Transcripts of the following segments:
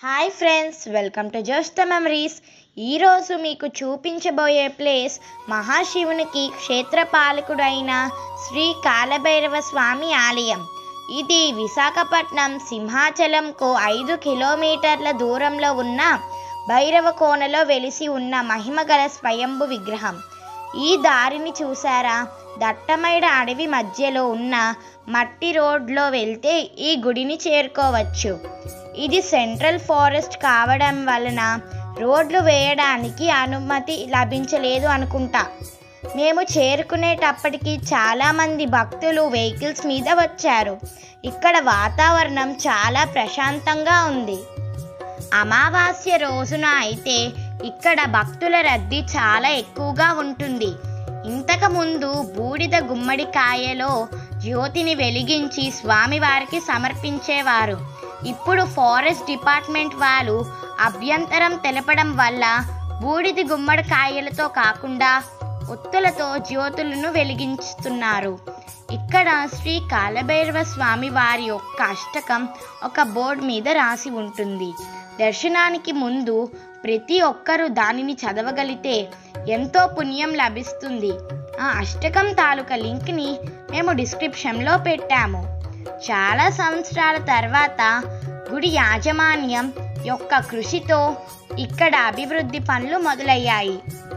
hi friends welcome to just the memories ఈరోజు మీకు చూపించబోయే ప్లేస్ మహాశివునికి క్షేత్రపాలకుడైన శ్రీ కాలభైరవ స్వామి ఆలయం ఇది విశాఖపట్నం సింహాచలంకు ఐదు కిలోమీటర్ల దూరంలో ఉన్న భైరవ కోనలో వెలిసి ఉన్న మహిమగల స్వయంభు విగ్రహం ఈ దారిని చూసారా దట్టమైన అడవి మధ్యలో ఉన్న మట్టి రోడ్లో వెళ్తే ఈ గుడిని చేరుకోవచ్చు ఇది సెంట్రల్ ఫారెస్ట్ కావడం వలన రోడ్లు వేయడానికి అనుమతి లభించలేదు అనుకుంటా మేము చేరుకునేటప్పటికి చాలామంది భక్తులు వెహికల్స్ మీద వచ్చారు ఇక్కడ వాతావరణం చాలా ప్రశాంతంగా ఉంది అమావాస్య రోజున అయితే ఇక్కడ భక్తుల రద్దీ చాలా ఎక్కువగా ఉంటుంది ఇంతకుముందు బూడిద గుమ్మడికాయలో జ్యోతిని వెలిగించి స్వామివారికి సమర్పించేవారు ఇప్పుడు ఫారెస్ట్ డిపార్ట్మెంట్ వాళ్ళు అభ్యంతరం తెలపడం వల్ల బూడిద గుమ్మడికాయలతో కాకుండా ఒత్తులతో జ్యోతులను వెలిగించుతున్నారు ఇక్కడ శ్రీ కాలభైరవ స్వామి వారి యొక్క అష్టకం ఒక బోర్డు మీద రాసి ఉంటుంది దర్శనానికి ముందు ప్రతి ఒక్కరూ దానిని చదవగలిగితే ఎంతో పుణ్యం లభిస్తుంది ఆ అష్టకం తాలూకా లింక్ని మేము డిస్క్రిప్షన్లో పెట్టాము చాలా సంవత్సరాల తర్వాత గుడి యాజమాన్యం యొక్క కృషితో ఇక్కడ అభివృద్ధి పనులు మొదలయ్యాయి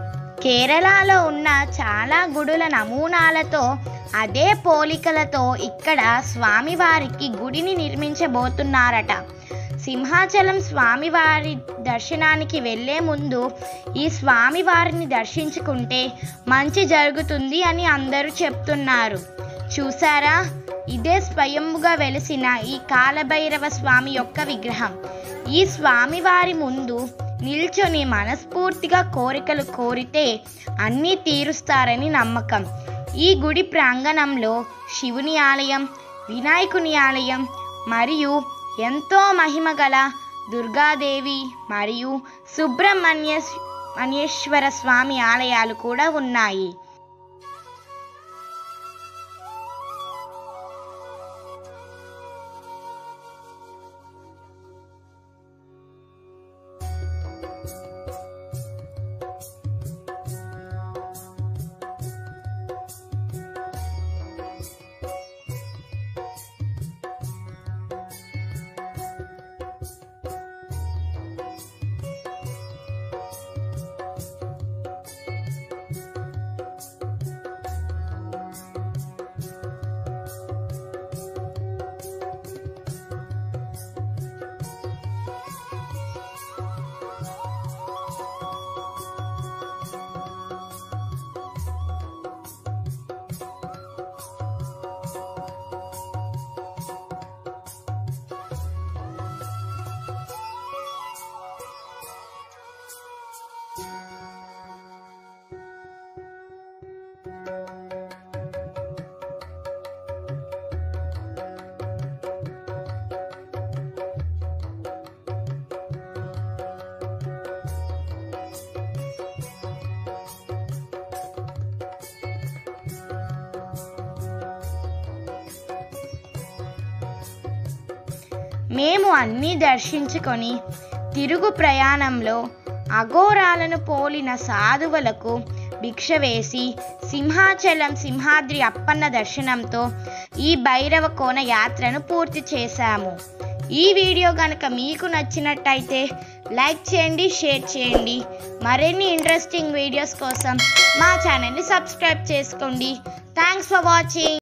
కేరళలో ఉన్న చాలా గుడుల నమూనాలతో అదే పోలికలతో ఇక్కడ స్వామివారికి గుడిని నిర్మించబోతున్నారట సింహాచలం స్వామివారి దర్శనానికి వెళ్ళే ముందు ఈ స్వామివారిని దర్శించుకుంటే మంచి జరుగుతుంది అని అందరూ చెప్తున్నారు చూసారా ఇదే స్వయంగా వెలిసిన ఈ కాలభైరవ స్వామి యొక్క విగ్రహం ఈ స్వామివారి ముందు నిల్చొని మనస్ఫూర్తిగా కోరికలు కోరితే అన్నీ తీరుస్తారని నమ్మకం ఈ గుడి ప్రాంగణంలో శివుని ఆలయం వినాయకుని ఆలయం మరియు ఎంతో మహిమ గల దుర్గాదేవి మరియు సుబ్రహ్మణ్య మణ్యేశ్వర స్వామి ఆలయాలు కూడా ఉన్నాయి మేము అన్నీ దర్శించుకొని తిరుగు ప్రయాణంలో అఘోరాలను పోలిన సాధువులకు భిక్ష వేసి సింహాచలం సింహాద్రి అప్పన్న దర్శనంతో ఈ భైరవ కోన యాత్రను పూర్తి చేశాము ఈ వీడియో కనుక మీకు నచ్చినట్టయితే లైక్ చేయండి షేర్ చేయండి మరిన్ని ఇంట్రెస్టింగ్ వీడియోస్ కోసం మా ఛానల్ని సబ్స్క్రైబ్ చేసుకోండి థ్యాంక్స్ ఫర్ వాచింగ్